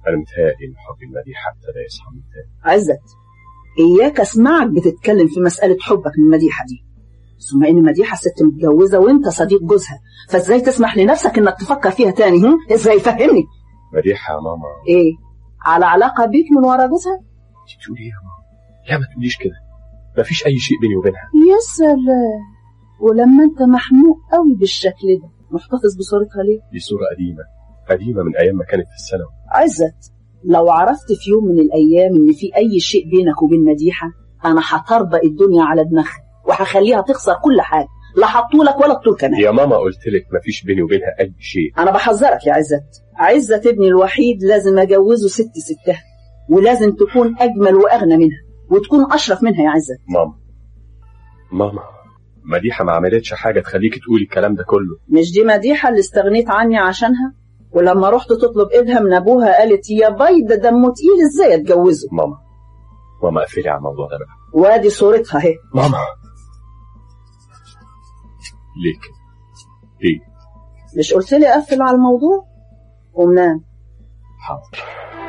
انا متهيألي ان حب المديحه ابتدى يصحى من تاني عزت إياك أسمعك بتتكلم في مسألة حبك للمديحة دي ثم إن مديحة ست متجوزة وأنت صديق جوزها فإزاي تسمح لنفسك إنك تفكر فيها تاني هم؟ إزاي فهمني مديحه يا ماما إيه على علاقة بيك من ورا جوزها انت بتقولي ايه يا ماما لا ما تقوليش كده مفيش اي شيء بيني وبينها يا سلام ولما أنت محموق قوي بالشكل ده محتفظ بصورتها ليه دي صوره قديمه قديمه من ايام ما كانت في الثانوي عزت لو عرفت في يوم من الأيام إن في أي شيء بينك وبين مديحة أنا هطربق الدنيا على دماغها وهخليها تخسر كل حاجة لا حطولك ولا الطول كمان يا ماما قلت لك مفيش بيني وبينها اي شيء أنا بحذرك يا عزت عزت ابني الوحيد لازم أجوزه ست ستها ولازم تكون أجمل وأغنى منها وتكون أشرف منها يا عزت ماما ماما مديحه ما عملتش حاجه تخليكي تقولي الكلام ده كله مش دي مديحة اللي استغنيت عني عشانها ولما رحت تطلب ايدها من ابوها قالت يا بيض ده دمه تقيل ازاي اتجوزه ماما ماما قفلي على الموضوع ده بقى وادي صورتها اهي ماما ليه كده ليه مش قلت لي اقفل على الموضوع قوم نام حاضر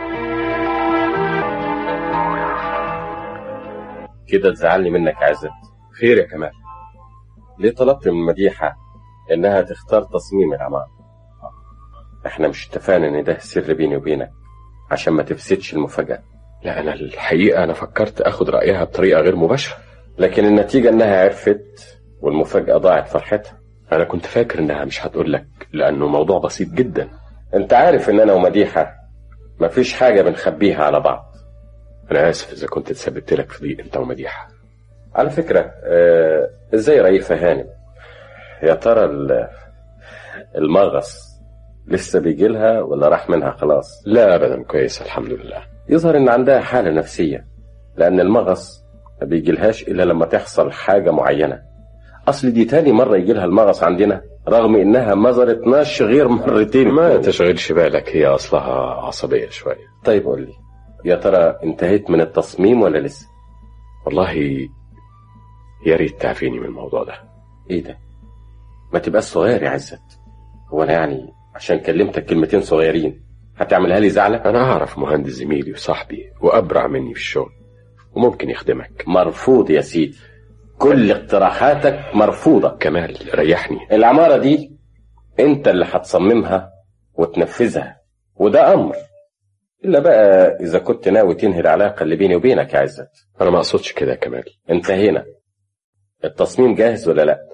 كده تزعلني منك يا عزت خير يا كمال ليه طلبت من مديحة إنها تختار تصميم العمارة إحنا مش اتفقنا إن ده سر بيني وبينك عشان ما تفسدش المفاجأة لا انا الحقيقه انا فكرت اخد رايها بطريقه غير مباشره لكن النتيجة إنها عرفت والمفاجأة ضاعت فرحتها انا كنت فاكر انها مش هتقول لك لانه موضوع بسيط جدا أنت عارف إن أنا ومديحة مفيش حاجة بنخبيها على بعض انا اسف اذا كنت تسببت لك في ضيق انت ومديحه على فكرة آه، إزاي رئيفة هانم يا ترى ال- المغص لسه بيجي لها ولا راح منها خلاص لا ابدا كويس الحمد لله يظهر ان عندها حالة نفسية لان المغص ما بيجيلهاش الا لما تحصل حاجة معينة اصل دي تاني مرة يجيلها المغص عندنا رغم انها ما زارتناش غير مرتين ما تشغلش بالك هي اصلها عصبيه شويه طيب قول لي يا ترى انتهيت من التصميم ولا لسه والله يا ريت تعفيني من الموضوع ده ايه ده ما تبقاش صغير يا عزت هو انا يعني عشان كلمتك كلمتين صغيرين هتعملها لي زعلة انا اعرف مهندس زميلي وصاحبي وابرع مني في الشغل وممكن يخدمك مرفوض يا سيدي كل اقتراحاتك مرفوضة كمال ريحني العمارة دي انت اللي هتصممها وتنفذها وده امر الا بقى اذا كنت ناوي تنهي العلاقة اللي بيني وبينك يا عزت انا ما اقصدش كده يا كمال انتهينا التصميم جاهز ولا لا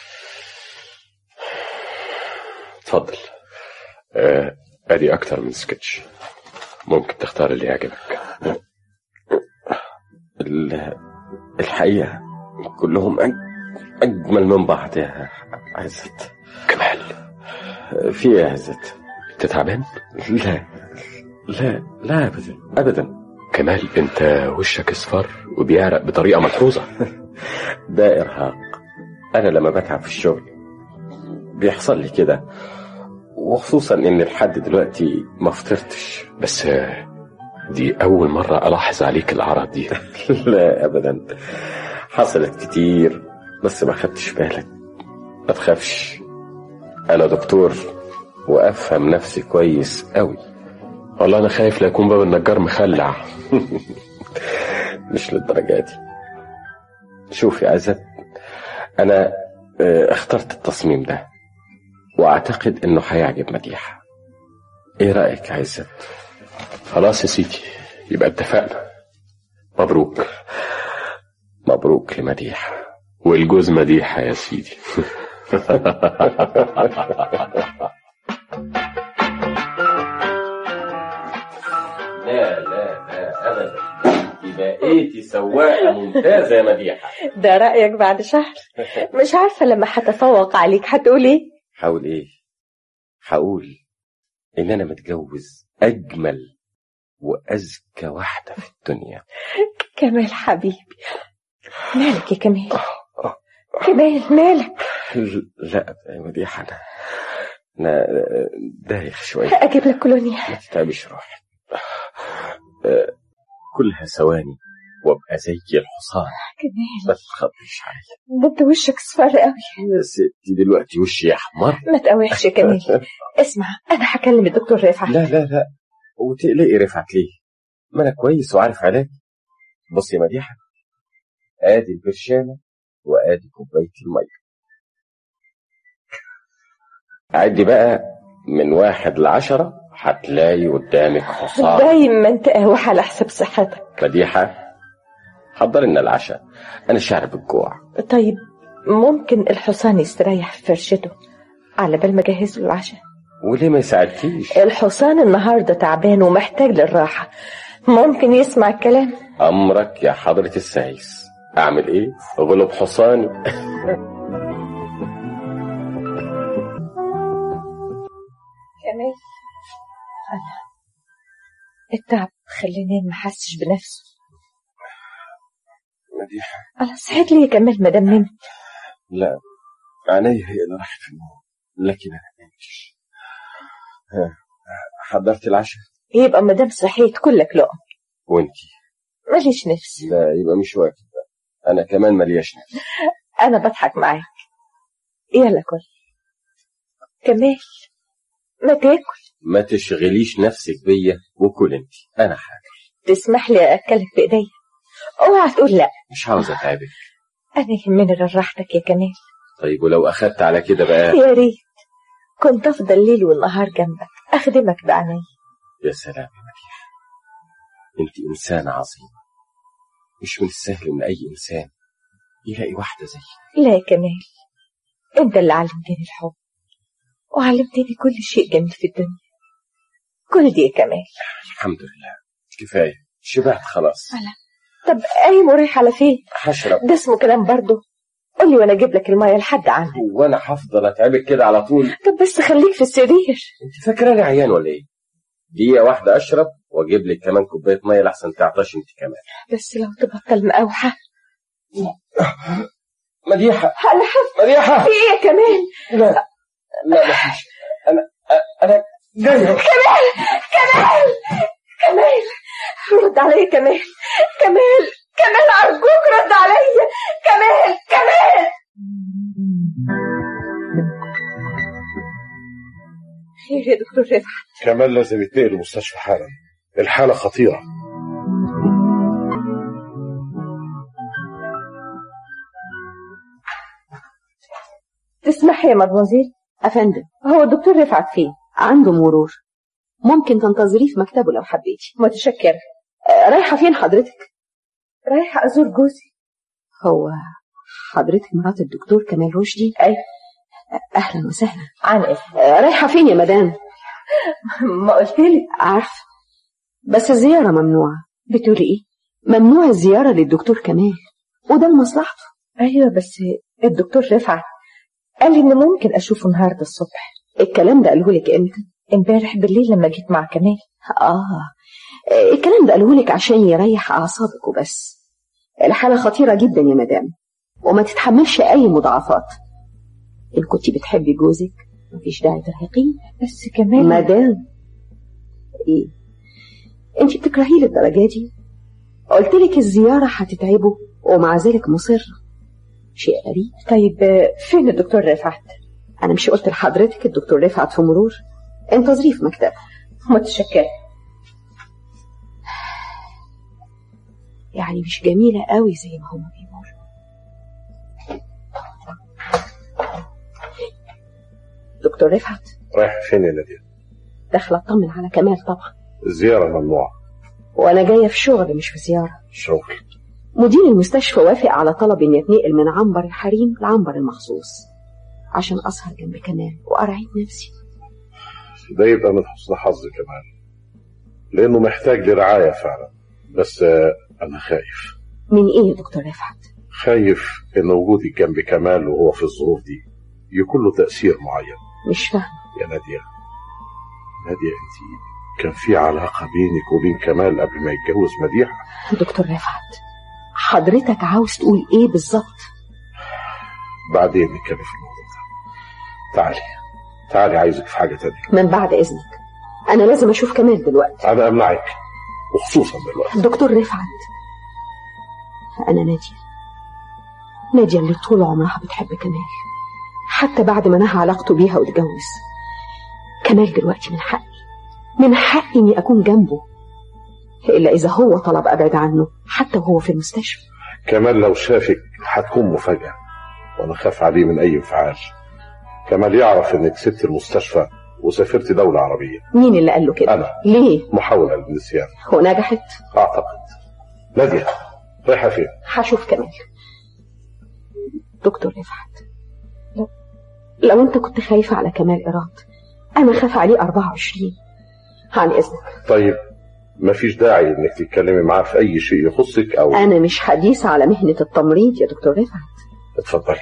اتفضل آه، ادي اكتر من سكتش ممكن تختار اللي يعجبك ال- الحقيقة كلهم أج- أجمل من بعض يا عزت كمال في إيه يا عزت انت تعبان لا لا لا أبدا أبدا كمال انت وشك اصفر وبيعرق بطريقه ملحوظه ده إرهاق أنا لما بتعب في الشغل بيحصل لي كده وخصوصا إن لحد دلوقتي ما فطرتش بس آه، دي اول مره الاحظ عليك الاعراض دي لا أبدا حصلت كتير بس ما خدتش بالك ما تخافش أنا دكتور وأفهم نفسي كويس أوي والله انا خايف لا يكون باب النجار مخلع مش للدرجة دي شوف يا عزت أنا آه، اخترت التصميم ده وأعتقد إنه هيعجب مديحة إيه رأيك يا عزت؟ خلاص يا سيدي يبقى اتفقنا مبروك مبروك لمديحة والجوز مديحه يا سيدي لا لا لا أبدا أنت بقيتي سواقة ممتازة يا مديحة ده رأيك بعد شهر مش عارفة لما هتفوق عليك هتقول ايه حاول إيه؟ هقول إن أنا متجوز أجمل وأذكى واحدة في الدنيا كمال حبيبي مالك يا كمال كمال مالك لا يا مديحة أنا أنا دايخ شوية اجيب لك كولونيا ما تتعبش روحك آه، كلها ثواني وابقى زي الحصان كمال ما تخافيش عليا ده انت وشك اصفر قوي يا ستي دلوقتي وشي احمر ما تقاوحش يا كمال اسمع انا هكلم الدكتور رفعت لا لا لا وتقلقي رفعت ليه ما انا كويس وعارف علاج بص يا مديحه ادي البرشامه وادي كوبايه الميه عدي بقى من واحد لعشرة هتلاقي قدامك حصان دايما تقاوح على حساب صحتك مديحة حضر لنا العشاء أنا شعر بالجوع طيب ممكن الحصان يستريح في فرشته على بال ما اجهز له العشاء وليه ما يساعدكيش الحصان النهارده تعبان ومحتاج للراحه ممكن يسمع الكلام أمرك يا حضرة السايس أعمل إيه؟ غلب حصاني كمان انا التعب خليني ما احسش بنفسي مديحة انا صحيت لي كمان ما دام نمت لا عيني هي اللي راحت في النوم لكن أنا ما نمتش ها، حضرت العشاء يبقى ما دام صحيت كلك لقم وانتي ماليش نفس لا يبقى مش واكل بقى. أنا كمان ملياش نفس انا بضحك معاك يلا كل كمال ما تاكل ما تشغليش نفسك بيا وكل انت أنا حاجة تسمح لي اكلك بايديا اوعى تقول لا مش عاوز أتعبك انا يهمني غير راحتك يا كمال طيب ولو أخدت على كده بقى يا ريت كنت افضل الليل والنهار جنبك اخدمك بعني يا سلام يا مديحة انت إنسانة عظيمة مش من السهل إن أي إنسان يلاقي واحدة زيك لا يا كمال انت اللي علمتني الحب وعلمتني كل شيء جميل في الدنيا كل دي يا كمال الحمد لله كفاية شبعت خلاص طب قايم ورايح على فين هشرب ده اسمه كلام برضه قول لي وانا اجيب لك الميه لحد عندك وأنا هفضل أتعبك كده على طول طب بس خليك في السرير انت فاكراني عيان ولا إيه؟ دقيقة واحدة أشرب وأجيب لك كمان كوباية مية لحسن تعطش أنت كمان بس لو تبطل مقاوحة مديحة انا حاسه مديحة في ايه يا كمال لا لا مفيش أنا أنا جاي كمال كمال كمال رد عليا كمال كمال كمال ارجوك رد عليا كمال كمال خير يا دكتور رفعت كمال لازم يتنقل المستشفى حالا الحالة خطيرة تسمح يا مدموزيل أفندم هو الدكتور رفعت فين عنده مرور ممكن تنتظريه في مكتبه لو حبيتي متشكرة آه، رايحة فين حضرتك؟ رايحة أزور جوزي هو حضرتك مرات الدكتور كمال رشدي؟ أيوة. أهلا وسهلا عن إيه آه، رايحة فين يا مدام؟ ما قلت لك عارفة بس الزيارة ممنوعة بتقولي إيه ممنوع الزيارة للدكتور كمال وده لمصلحته أيوة بس الدكتور رفعت قال لي إن ممكن أشوفه النهاردة الصبح الكلام ده قاله لك امتى؟ امبارح بالليل لما جيت مع كمال آه آه، الكلام ده قاله لك عشان يريح أعصابك وبس الحالة خطيرة جدا يا مدام وما تتحملش أي مضاعفات إن كنت بتحبي جوزك مفيش داعي ترهقيه بس كمال مدام إيه أنت بتكرهيه للدرجة دي قلت لك الزيارة هتتعبه ومع ذلك مصرة شيء غريب طيب آه، فين الدكتور رفعت أنا مش قلت لحضرتك الدكتور رفعت في مرور انتظريه في مكتبه متشكرة يعني مش جميلة قوي زي ما هما بيقولوا دكتور رفعت رايح فين يا نادية داخلة اطمن على كمال طبعا الزيارة ممنوعة وانا جاية في شغل مش في زيارة شغل مدير المستشفى وافق على طلب ان يتنقل من عنبر الحريم لعنبر المخصوص عشان اسهر جنب كمال وارعيد نفسي ده يبقى من حسن حظ كمان لأنه محتاج لرعاية فعلا بس آه، أنا خايف من ايه يا دكتور رفعت خايف إن وجودي جنب كمال وهو في الظروف دي يكون له تأثير معين مش فاهمة يا نادية نادية أنت كان في علاقة بينك وبين كمال قبل ما يتجوز مديحة دكتور رفعت حضرتك عاوز تقول ايه بالظبط بعدين نتكلم في الموضوع ده تعالي تعالي عايزك في حاجة تانية من بعد اذنك انا لازم اشوف كمال دلوقتي أنا أمنعك وخصوصا دلوقتي دكتور رفعت أنا نادية نادية اللي طول عمرها بتحب كمال حتى بعد ما نهى علاقته بيها واتجوز كمال دلوقتي من حقي من حقي إني أكون جنبه إلا إذا هو طلب أبعد عنه حتى وهو في المستشفى كمال لو شافك هتكون مفاجأة وأنا خاف عليه من أي انفعال كمال يعرف إنك سبت المستشفى وسافرت دولة عربية مين اللي قال له كده؟ أنا ليه؟ محاولة للنسيان ونجحت؟ أعتقد نادية رايحة فين؟ هشوف كمال دكتور رفعت لو, لو انت كنت خايفة على كمال إيراد أنا خاف عليه 24 عن إذنك طيب مفيش داعي إنك تتكلمي معاه في أي شيء يخصك أو أنا مش حديثة على مهنة التمريض يا دكتور رفعت اتفضلي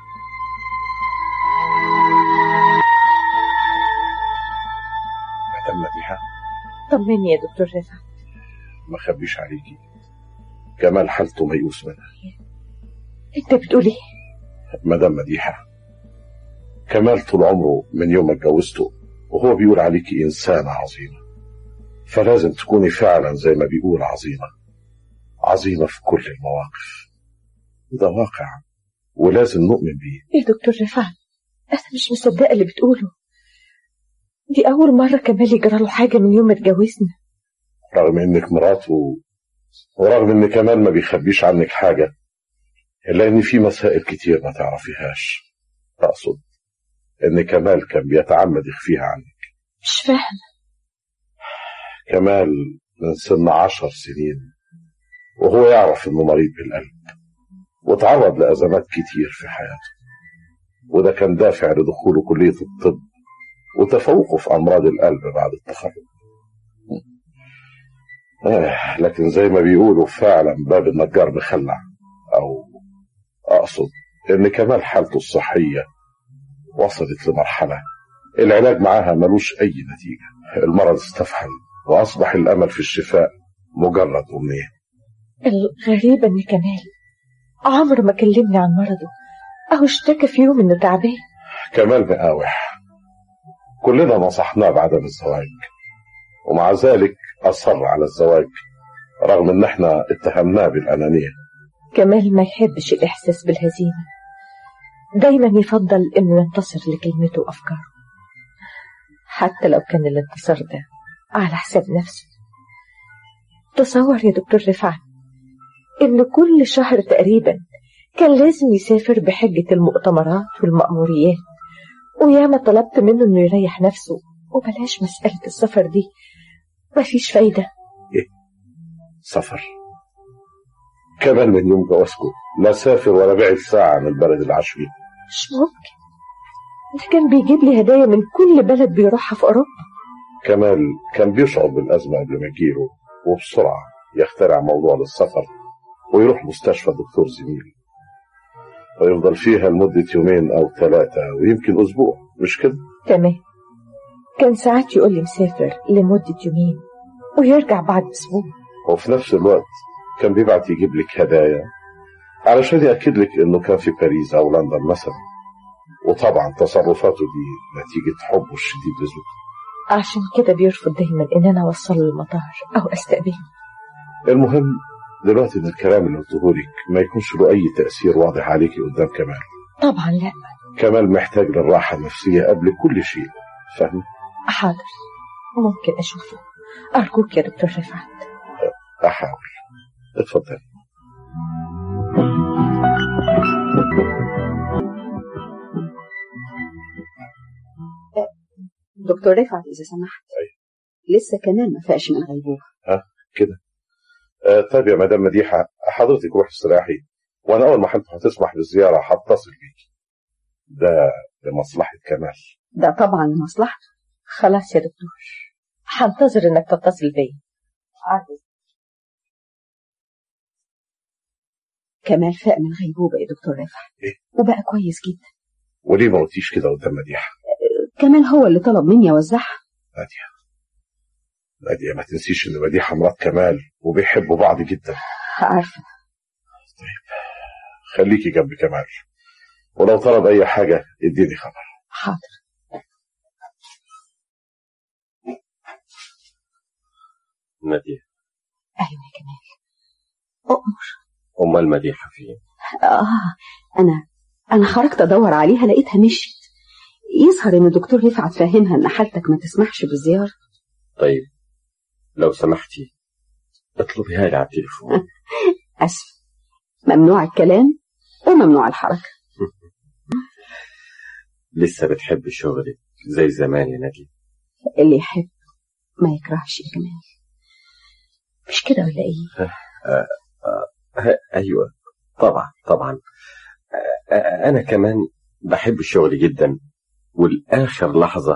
مدام مديحة طمني يا دكتور رفعت ما خبيش عليكي كمال حالته ميؤوس منها انت بتقول ايه مدام مديحة كمال طول عمره من يوم ما اتجوزته وهو بيقول عليكي إنسانة عظيمة فلازم تكوني فعلا زي ما بيقول عظيمة عظيمة في كل المواقف ده واقع ولازم نؤمن بيه يا دكتور رفعت انا مش مصدقه اللي بتقوله دي اول مره كمال يجرى له حاجه من يوم ما اتجوزنا رغم انك مراته ورغم ان كمال ما بيخبيش عنك حاجة الا ان في مسائل كتير ما تعرفيهاش اقصد ان كمال كان بيتعمد يخفيها عنك مش فاهم كمال من سن عشر سنين وهو يعرف انه مريض بالقلب وتعرض لأزمات كتير في حياته وده كان دافع لدخوله كلية الطب وتفوقه في أمراض القلب بعد التخرج آه لكن زي ما بيقولوا فعلا باب النجار مخلع أو أقصد إن كمال حالته الصحية وصلت لمرحلة العلاج معاها ملوش أي نتيجة المرض استفحل وأصبح الأمل في الشفاء مجرد أمنية الغريبه ان كمال عمره ما كلمني عن مرضه او اشتكى في يوم انه تعبان كمال مقاوح كلنا نصحناه بعدم الزواج ومع ذلك أصر على الزواج رغم إن احنا اتهمناه بالأنانية كمال ما يحبش الاحساس بالهزيمه دايما يفضل انه ينتصر لكلمته وافكاره حتى لو كان الانتصار ده على حساب نفسه تصور يا دكتور رفعت ان كل شهر تقريبا كان لازم يسافر بحجة المؤتمرات والمأموريات وياما طلبت منه انه يريح نفسه وبلاش مسألة السفر دي مفيش فايدة سفر كمان من يوم جوازكم لا سافر ولا بعد ساعة عن البلد اللي عاش فيه مش ممكن ده كان بيجيب لي هدايا من كل بلد بيروحها في أوروبا كمال كان بيشعر بالأزمة قبل ما يجيله وبسرعة يخترع موضوع للسفر ويروح مستشفى دكتور زميل ويفضل فيها لمدة يومين أو ثلاثة ويمكن أسبوع مش كده؟ تمام كان ساعات يقول لي مسافر لمدة يومين ويرجع بعد أسبوع وفي نفس الوقت كان بيبعت يجيب لك هدايا علشان يأكد لك إنه كان في باريس أو لندن مثلا وطبعا تصرفاته دي نتيجة حبه الشديد لزوجته عشان كده بيرفض دايما إن أنا أوصله للمطار أو أستقبله المهم دلوقتي إن الكلام اللي قلته لك ما يكونش له أي تأثير واضح عليكي قدام كمال طبعا لا كمال محتاج للراحة النفسية قبل كل شيء فاهم؟ حاضر ممكن أشوفه أرجوك يا دكتور رفعت أحاول اتفضل دكتور رفعت إذا سمحت لسه كمان ما فاقش من غيبوبة كده آه طيب يا مدام مديحة حضرتك روحي استريحي وأنا أول ما حضرتك هتسمح بالزيارة هتصل بيكي ده لمصلحة كمال ده طبعا مصلحته خلاص يا دكتور هنتظر إنك تتصل بيا كمال فاق من غيبوبة يا دكتور رفعت إيه؟ وبقى كويس جدا وليه ما قلتيش كده قدام مديحة كمال هو اللي طلب مني أوزعها نادية نادية ما تنسيش إن مديحة مرات كمال وبيحبوا بعض جدا عارفة خليكي جنب كمال ولو طلب أي حاجة اديني خبر حاضر مديحة أيوة يا كمال أؤمر أمال مديحة فين آه أنا أنا خرجت أدور عليها لقيتها مشيت يظهر إن الدكتور رفعت فاهمها إن حالتك ما تسمحش بالزيارة طيب لو سمحتي اطلبيها لي على التليفون أسف ممنوع الكلام وممنوع الحركة لسه بتحب شغلك زي زمان يا نجي اللي يحب ما يكرهش الجمال مش كده ولا ايه ه- ايوه طبعا طبعا آه، آه، انا كمان بحب الشغل جدا والاخر لحظه